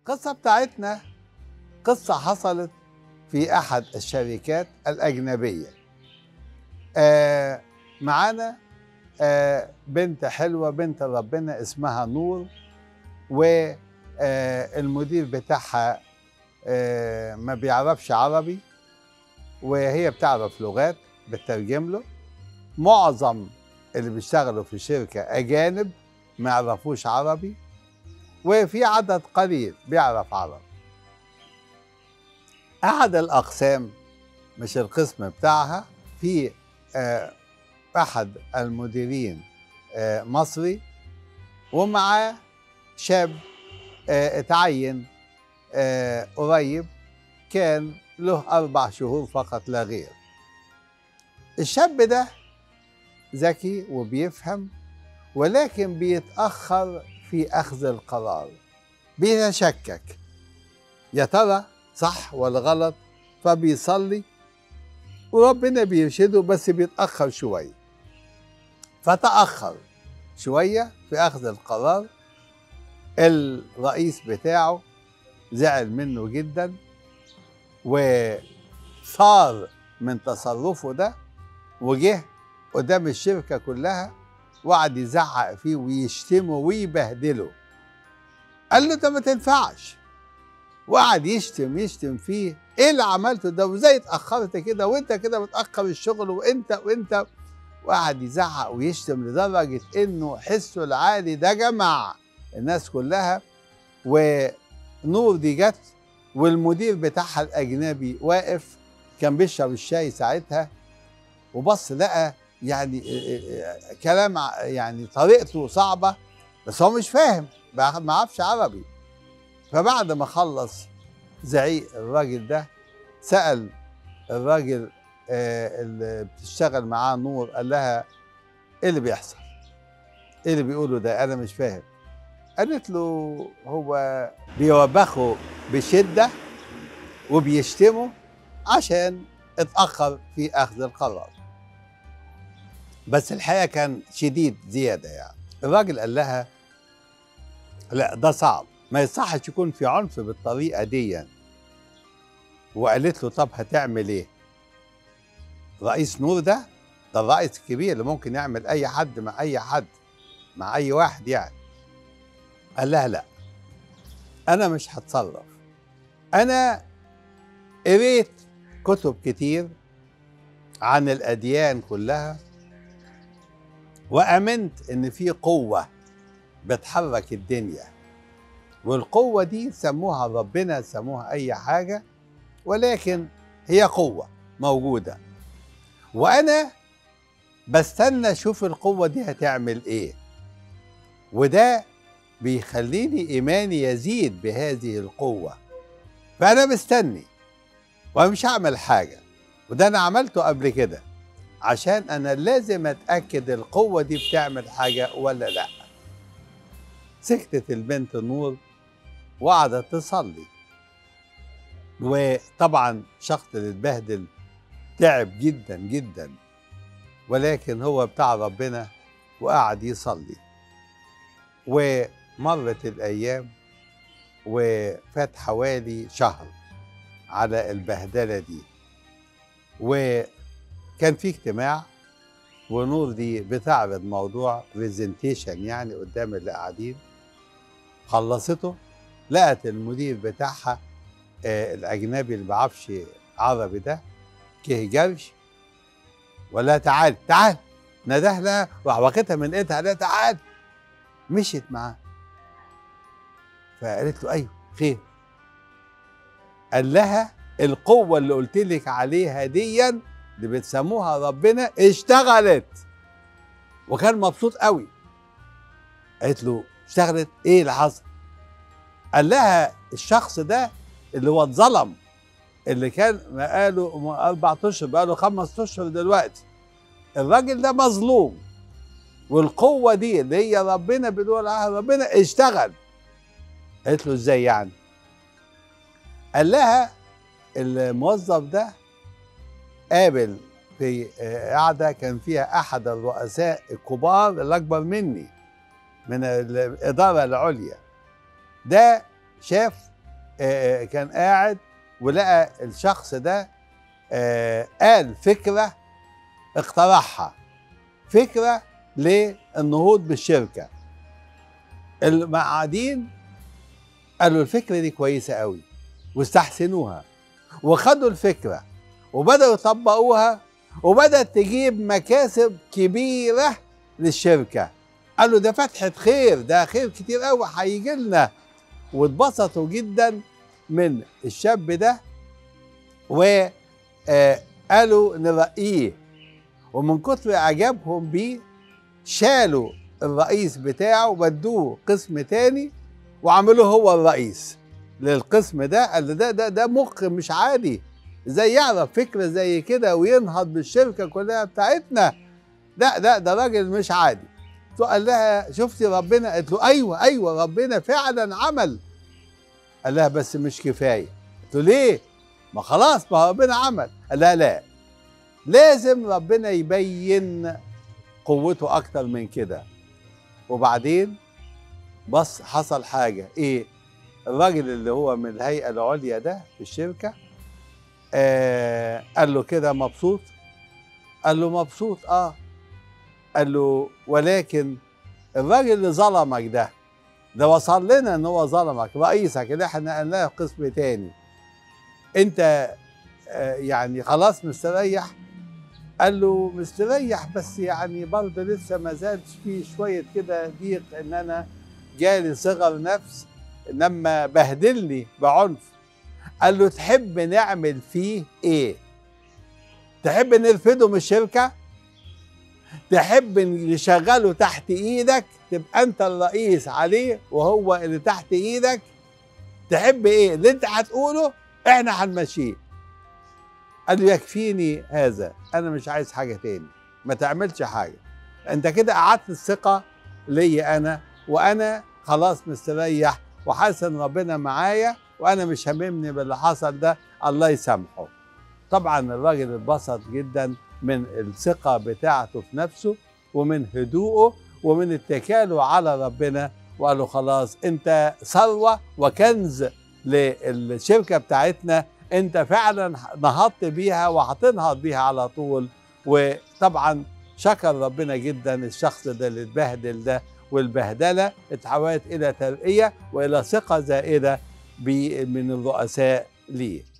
القصة بتاعتنا قصة حصلت في أحد الشركات الأجنبية آه معانا آه بنت حلوة بنت ربنا اسمها نور والمدير بتاعها آه ما بيعرفش عربي وهي بتعرف لغات بتترجم له معظم اللي بيشتغلوا في الشركة أجانب ما يعرفوش عربي وفي عدد قليل بيعرف عربي أحد الأقسام مش القسم بتاعها في آه، أحد المديرين آه، مصري ومعاه شاب آه، اتعين آه، قريب كان له أربع شهور فقط لا غير الشاب ده ذكي وبيفهم ولكن بيتأخر في أخذ القرار بيتشكك يا ترى صح ولا غلط فبيصلي وربنا بيرشده بس بيتأخر شوية فتأخر شوية في أخذ القرار الرئيس بتاعه زعل منه جدا وصار من تصرفه ده وجه قدام الشركة كلها وقعد يزعق فيه ويشتمه ويبهدله قال له انت ما تنفعش وقعد يشتم يشتم فيه ايه اللي عملته ده وازاي اتاخرت كده وانت كده بتاخر الشغل وانت وانت وقعد يزعق ويشتم لدرجه انه حسه العالي ده جمع الناس كلها ونور دي جت والمدير بتاعها الاجنبي واقف كان بيشرب الشاي ساعتها وبص لقى يعني كلام يعني طريقته صعبه بس هو مش فاهم ما عرفش عربي فبعد ما خلص زعيق الراجل ده سأل الراجل آه اللي بتشتغل معاه نور قال لها ايه اللي بيحصل؟ ايه اللي بيقوله ده؟ انا مش فاهم. قالت له هو بيوبخه بشده وبيشتمه عشان اتأخر في أخذ القرار. بس الحقيقة كان شديد زيادة يعني. الراجل قال لها لا ده صعب ما يصحش يكون في عنف بالطريقه دي وقالت له طب هتعمل ايه رئيس نور ده ده الرئيس الكبير اللي ممكن يعمل اي حد مع اي حد مع اي واحد يعني قال لها لا انا مش هتصرف انا قريت كتب كتير عن الاديان كلها وامنت ان في قوه بتحرك الدنيا والقوة دي سموها ربنا سموها أي حاجة ولكن هي قوة موجودة وأنا بستنى أشوف القوة دي هتعمل إيه وده بيخليني إيماني يزيد بهذه القوة فأنا مستني ومش هعمل حاجة وده أنا عملته قبل كده عشان أنا لازم أتأكد القوة دي بتعمل حاجة ولا لأ سكتت البنت نور وقعدت تصلي وطبعا شخص اللي اتبهدل تعب جدا جدا ولكن هو بتاع ربنا وقعد يصلي ومرت الايام وفات حوالي شهر على البهدله دي وكان في اجتماع ونور دي بتعرض موضوع برزنتيشن يعني قدام اللي قاعدين خلصته لقت المدير بتاعها آه الاجنبي اللي ما بيعرفش عربي ده كه جرش ولا تعال تعال نداه لها راح واخدها من ايدها لا تعال مشيت معاه فقالت له ايوه خير قال لها القوة اللي قلت لك عليها ديا اللي بتسموها ربنا اشتغلت وكان مبسوط قوي قالت له اشتغلت ايه اللي حصل قال لها الشخص ده اللي هو اتظلم اللي كان بقاله اربع اشهر بقاله خمس اشهر دلوقتي الراجل ده مظلوم والقوه دي اللي هي ربنا بيقول عليها ربنا اشتغل قالت له ازاي يعني قال لها الموظف ده قابل في قعده كان فيها احد الرؤساء الكبار اللي اكبر مني من الاداره العليا ده شاف آه، كان قاعد ولقى الشخص ده آه، قال فكره اقترحها فكره للنهوض بالشركه المقعدين قالوا الفكره دي كويسه قوي واستحسنوها وخدوا الفكره وبداوا يطبقوها وبدات تجيب مكاسب كبيره للشركه قالوا ده فتحه خير ده خير كتير قوي هيجي لنا واتبسطوا جدا من الشاب ده وقالوا نرقيه ومن كتر اعجابهم بيه شالوا الرئيس بتاعه ودوه قسم تاني وعملوه هو الرئيس للقسم ده قال ده ده ده مخ مش عادي ازاي يعرف فكره زي كده وينهض بالشركه كلها بتاعتنا لا ده ده راجل مش عادي قال لها شفتي ربنا قالت له ايوه ايوه ربنا فعلا عمل قال لها بس مش كفايه قلت له ليه ما خلاص ما ربنا عمل قال لها لا لازم ربنا يبين قوته اكتر من كده وبعدين بص حصل حاجه ايه الراجل اللي هو من الهيئه العليا ده في الشركه آه قال له كده مبسوط قال له مبسوط اه قال له ولكن الراجل اللي ظلمك ده ده وصل لنا ان هو ظلمك رئيسك اللي احنا قلناه قسم تاني انت آه يعني خلاص مستريح قال له مستريح بس يعني برضه لسه ما زالش في شويه كده ضيق ان انا جالي صغر نفس لما بهدلني بعنف قال له تحب نعمل فيه ايه تحب نرفده من الشركه تحب نشغله تحت ايدك تبقى انت الرئيس عليه وهو اللي تحت ايدك تحب ايه اللي انت هتقوله احنا هنمشيه قال له يكفيني هذا انا مش عايز حاجه تاني ما تعملش حاجه انت كده قعدت الثقه ليا انا وانا خلاص مستريح وحاسس ان ربنا معايا وانا مش هاممني باللي حصل ده الله يسامحه طبعا الراجل اتبسط جدا من الثقه بتاعته في نفسه ومن هدوءه ومن اتكاله على ربنا وقال له خلاص انت ثروه وكنز للشركه بتاعتنا انت فعلا نهضت بيها وهتنهض بيها على طول وطبعا شكر ربنا جدا الشخص ده اللي اتبهدل ده والبهدله اتحولت الى ترقيه والى ثقه زائده من الرؤساء ليه